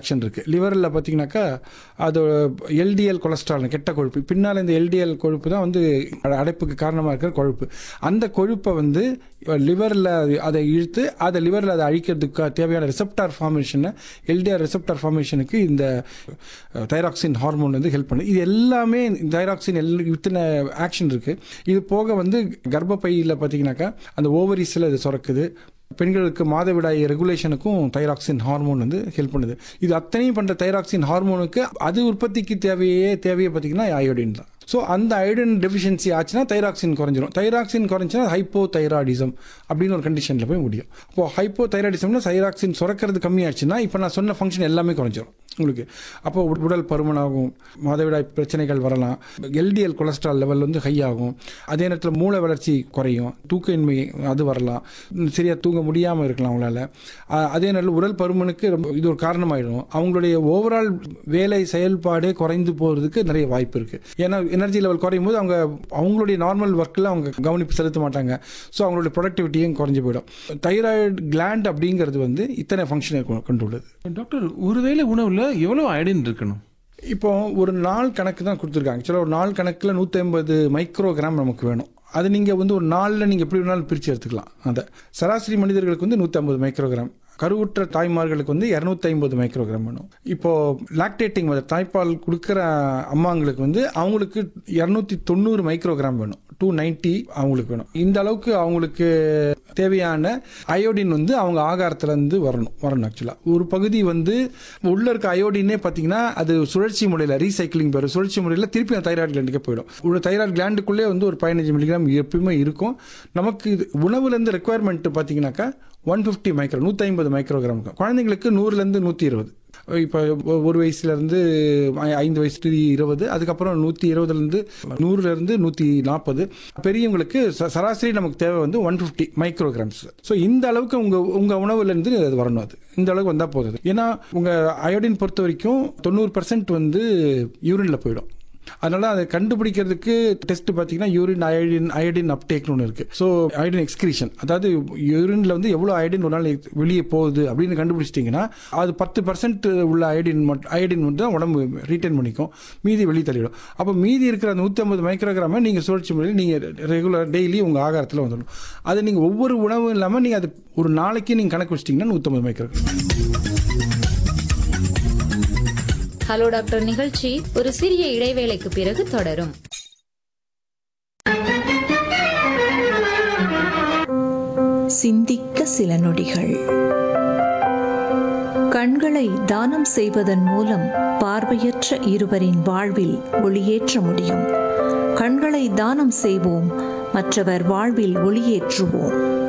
action இருக்குது லிவரில் பார்த்தீங்கன்னாக்கா அது எல்டிஎல் கொலஸ்ட்ரால் கெட்ட கொழுப்பு பின்னால் இந்த எல்டிஎல் கொழுப்பு தான் வந்து அடைப்புக்கு காரணமாக இருக்கிற கொழுப்பு அந்த கொழுப்பை வந்து லிவரில் அதை இழுத்து அதை லிவரில் அதை அழிக்கிறதுக்கு தேவையான ரிசப்டார் ஃபார்மேஷனை எல்டிஆர் ரிசப்டார் ஃபார்மேஷனுக்கு இந்த தைராக்சின் ஹார்மோன் வந்து ஹெல்ப் பண்ணுது இது எல்லாமே தைராக்சின் எல் இத்தனை ஆக்ஷன் இருக்குது இது போக வந்து கர்ப்பப்பையில் பார்த்தீங்கன்னாக்கா அந்த ஓவரிஸில் இது சுரக்குது பெண்களுக்கு மாதவிடாய் ரெகுலேஷனுக்கும் தைராக்சின் ஹார்மோன் வந்து ஹெல்ப் பண்ணுது இது அத்தனையும் பண்ணுற தைராக்சின் ஹார்மோனுக்கு அது உற்பத்திக்கு தேவையே தேவையை பார்த்தீங்கன்னா அயோடின் தான் ஸோ அந்த அயோடின் டெஃபிஷியன்சி ஆச்சுன்னா தைராக்சின் குறைஞ்சிரும் தைராக்சின் குறைஞ்சினா ஹைப்போ தைராய்டிசம் அப்படின்னு ஒரு கண்டிஷனில் போய் முடியும் இப்போ ஹைப்போ தைராய்டிசம்னா தைராக்சின் சுரக்கிறது கம்மியாச்சுன்னா இப்போ நான் சொன்ன ஃபங்க்ஷன் எல்லாமே குறைஞ்சிரும் உங்களுக்கு அப்போ உட- உடல் பருமனாகும் மாதவிடாய் பிரச்சனைகள் வரலாம் எல்டிஎல் கொலஸ்ட்ரால் லெவல் வந்து ஹை ஆகும் அதே நேரத்தில் மூளை வளர்ச்சி குறையும் தூக்கமின்மை அது வரலாம் சரியாக தூங்க முடியாமல் இருக்கலாம் அவங்களால அ- அதே நேரத்தில் உடல் பருமனுக்கு ரொம்ப இது ஒரு காரணமாயிடும் அவங்களுடைய ஓவரால் வேலை செயல்பாடே குறைந்து போகிறதுக்கு நிறைய வாய்ப்பு இருக்குது ஏன்னா எனர்ஜி லெவல் குறையும் போது அவங்க அவங்களுடைய நார்மல் ஒர்க்கில் அவங்க கவனிப்பு செலுத்த மாட்டாங்க ஸோ அவங்களுடைய ப்ரொடக்டிவிட்டியும் குறைஞ்சு போயிடும் தைராய்டு கிளாண்ட் அப்படிங்கிறது வந்து இத்தனை ஃபங்க்ஷனை கொண்டுள்ளது டாக்டர் ஒருவேளை உணவுல எவ்வளவு அயடின் இருக்கணும் இப்போ ஒரு நாள் கணக்கு தான் கொடுத்துருக்காங்க ஆக்சுவலாக ஒரு நாள் கணக்கில் நூற்றி ஐம்பது மைக்ரோகிராம் நமக்கு வேணும் அது நீங்கள் வந்து ஒரு நாளில் நீங்கள் எப்படி வேணாலும் பிரித்து எடுத்துக்கலாம் அந்த சராசரி மனிதர்களுக்கு வந்து நூற்றி ஐம்பது மைக்ரோகிராம் கருவுற்ற தாய்மார்களுக்கு வந்து இரநூத்தி ஐம்பது மைக்ரோகிராம் வேணும் இப்போ லாக்டேட்டிங் மதர் தாய்ப்பால் கொடுக்குற அம்மாங்களுக்கு வந்து அவங்களுக்கு இரநூத்தி தொண்ணூறு மைக்ரோகிராம் வேணும் டூ நைன்ட்டி அவங்களுக்கு வேணும் இந்த அளவுக்கு அவங்களுக்கு தேவையான அயோடின் வந்து அவங்க ஆகாரத்துல இருந்து வரணும் வரணும் ஆக்சுவலாக ஒரு பகுதி வந்து உள்ள இருக்க அயோடினே பார்த்தீங்கன்னா அது சுழற்சி முறையில் ரீசைக்கிளிங் பேர் சுழற்சி முறையில் திருப்பி அந்த தைராய்டு கிளாண்டுக்கே போயிடும் உள்ள தைராய்டு கிளாண்டுக்குள்ளே வந்து ஒரு பதினஞ்சு மில்லிகிராம் எப்பயுமே இருக்கும் நமக்கு இது உணவுலேருந்து ரெக்குவயர்மெண்ட் பார்த்தீங்கன்னாக்கா ஒன் ஃபிஃப்டி மைக்ரோ நூற்றி ஐம்பது மைக்ரோகிராம் இருக்கும் குழந்தைங்களுக்கு நூறுலேருந்து நூற்றி இருபது இப்போ ஒரு வயசுலேருந்து ஐந்து வயசு இருபது அதுக்கப்புறம் நூற்றி இருபதுலேருந்து நூறுலேருந்து நூற்றி நாற்பது பெரியவங்களுக்கு ச- சராசரி நமக்கு தேவை வந்து ஒன் ஃபிஃப்டி மைக்ரோகிராம்ஸ் ஸோ இந்த அளவுக்கு உங்கள் உங்கள் உணவுலேருந்து அது வரணும் அது இந்த அளவுக்கு வந்தால் போதும் ஏன்னா உங்கள் அயோடின் பொறுத்த வரைக்கும் தொண்ணூறு பர்சன்ட் வந்து யூரினில் போயிடும் அதனால அதை கண்டுபிடிக்கிறதுக்கு டெஸ்ட் பார்த்தீங்கன்னா யூரின் அயோடின் அயோடின் அப்டேக்னு ஒன்று இருக்குது ஸோ அயோடின் எக்ஸ்கிரீஷன் அதாவது யூரினில் வந்து எவ்வளோ அயோடின் ஒரு நாள் வெளியே போகுது அப்படின்னு கண்டுபிடிச்சிட்டிங்கன்னா அது பத்து பர்சன்ட் உள்ள அயோடின் மட்டும் அயோடின் மட்டும் தான் உடம்பு ரீட்டைன் பண்ணிக்கும் மீதி வெளியே தள்ளிடும் அப்போ மீதி இருக்கிற நூற்றி ஐம்பது மைக்ரோகிராமை நீங்கள் சுழற்சி முறையில் நீங்கள் ரெகுலர் டெய்லி உங்கள் ஆகாரத்தில் வந்துடும் அது நீங்கள் ஒவ்வொரு உணவும் இல்லாமல் நீங்கள் அது ஒரு நாளைக்கு நீங்கள் கணக்கு வச்சிட்டிங்கன்னா நூற்றம்பது மைக்ரோகிராம் ஹலோ டாக்டர் நிகழ்ச்சி ஒரு சிறிய இடைவேளைக்கு பிறகு தொடரும் சிந்திக்க சில நொடிகள் கண்களை தானம் செய்வதன் மூலம் பார்வையற்ற இருவரின் வாழ்வில் ஒளியேற்ற முடியும் கண்களை தானம் செய்வோம் மற்றவர் வாழ்வில் ஒளியேற்றுவோம்